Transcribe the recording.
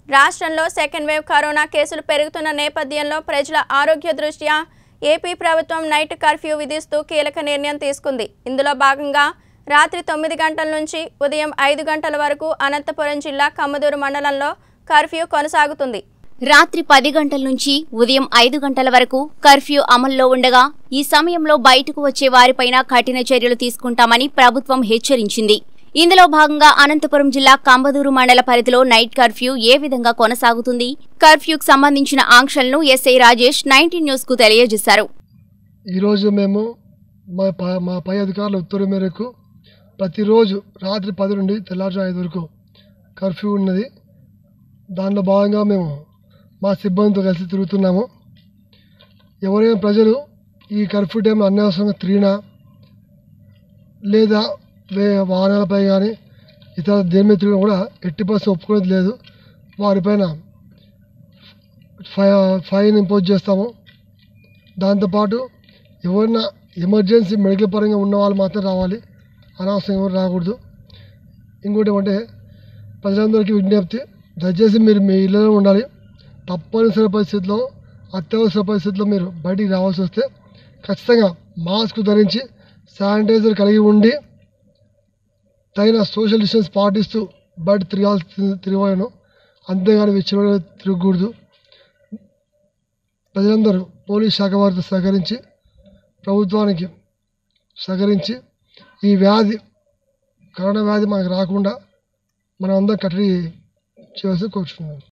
రాష్ట్రంలో second wave corona కేసులు పెరుగుతున్న నేపథ్యంలో ప్రజల ఆరోగ్య దృష్ట్యా ఏపీ ప్రభుత్వం నైట్ కర్ఫ్యూ విధిస్తూ కీలక నిర్ణయం తీసుకుంది ఇందులో భాగంగా రాత్రి తొమ్మిది గంటల నుంచి ఉదయం ఐదు గంటల వరకు అనంతపురం జిల్లా కమ్మదూరు మండలంలో కర్ఫ్యూ కొనసాగుతుంది రాత్రి పది గంటల నుంచి ఉదయం ఐదు గంటల వరకు కర్ఫ్యూ అమల్లో ఉండగా ఈ సమయంలో బయటకు వచ్చే వారిపైన కఠిన చర్యలు తీసుకుంటామని ప్రభుత్వం హెచ్చరించింది ఇందులో భాగంగా అనంతపురం జిల్లా కంబదూరు మండల పరిధిలో నైట్ కర్ఫ్యూ ఏ విధంగా కొనసాగుతుంది కర్ఫ్యూకు సంబంధించిన ఆంక్షలను ఎస్ఐ రాజేష్ నైన్టీన్ న్యూస్ కు తెలియజేశారు ఈరోజు మేము మా ప- మా పై అధికారుల ఉత్తర్వు మేరకు ప్రతిరోజు రాత్రి పది నుండి తెల్లారు ఐదు వరకు కర్ఫ్యూ ఉన్నది దానిలో భాగంగా మేము మా సిబ్బందితో కలిసి తిరుగుతున్నాము ఎవరైనా ప్రజలు ఈ కర్ఫ్యూ టైంలో అన్యవసరంగా తిరిగినా లేదా వే వాహనాలపై కానీ ఇతర దేని మీద తిరిగినా కూడా ఎట్టి పరిస్థితి ఒప్పుకునేది లేదు వారిపైన ఫై ఫైన్ ఇంపోజ్ చేస్తాము దాంతోపాటు ఎవరైనా ఎమర్జెన్సీ మెడికల్ పరంగా ఉన్న వాళ్ళు మాత్రం రావాలి అనవసరం ఎవరు రాకూడదు ఇంకోటి ఏమంటే ప్రజలందరికీ విజ్ఞప్తి దయచేసి మీరు మీ ఇళ్ళలో ఉండాలి తప్పనిసరి పరిస్థితుల్లో అత్యవసర పరిస్థితుల్లో మీరు బయటికి రావాల్సి వస్తే ఖచ్చితంగా మాస్క్ ధరించి శానిటైజర్ కలిగి ఉండి తగిన సోషల్ డిస్టెన్స్ పాటిస్తూ బయట తిరగాల్సి తిరగను అంతేగాని విచ్చలవిడిగా తిరగకూడదు ప్రజలందరూ పోలీస్ శాఖ వారితో సహకరించి ప్రభుత్వానికి సహకరించి ఈ వ్యాధి కరోనా వ్యాధి మనకు రాకుండా మనం అందరం కట్టడి చేయాల్సి కోరుచున్నాం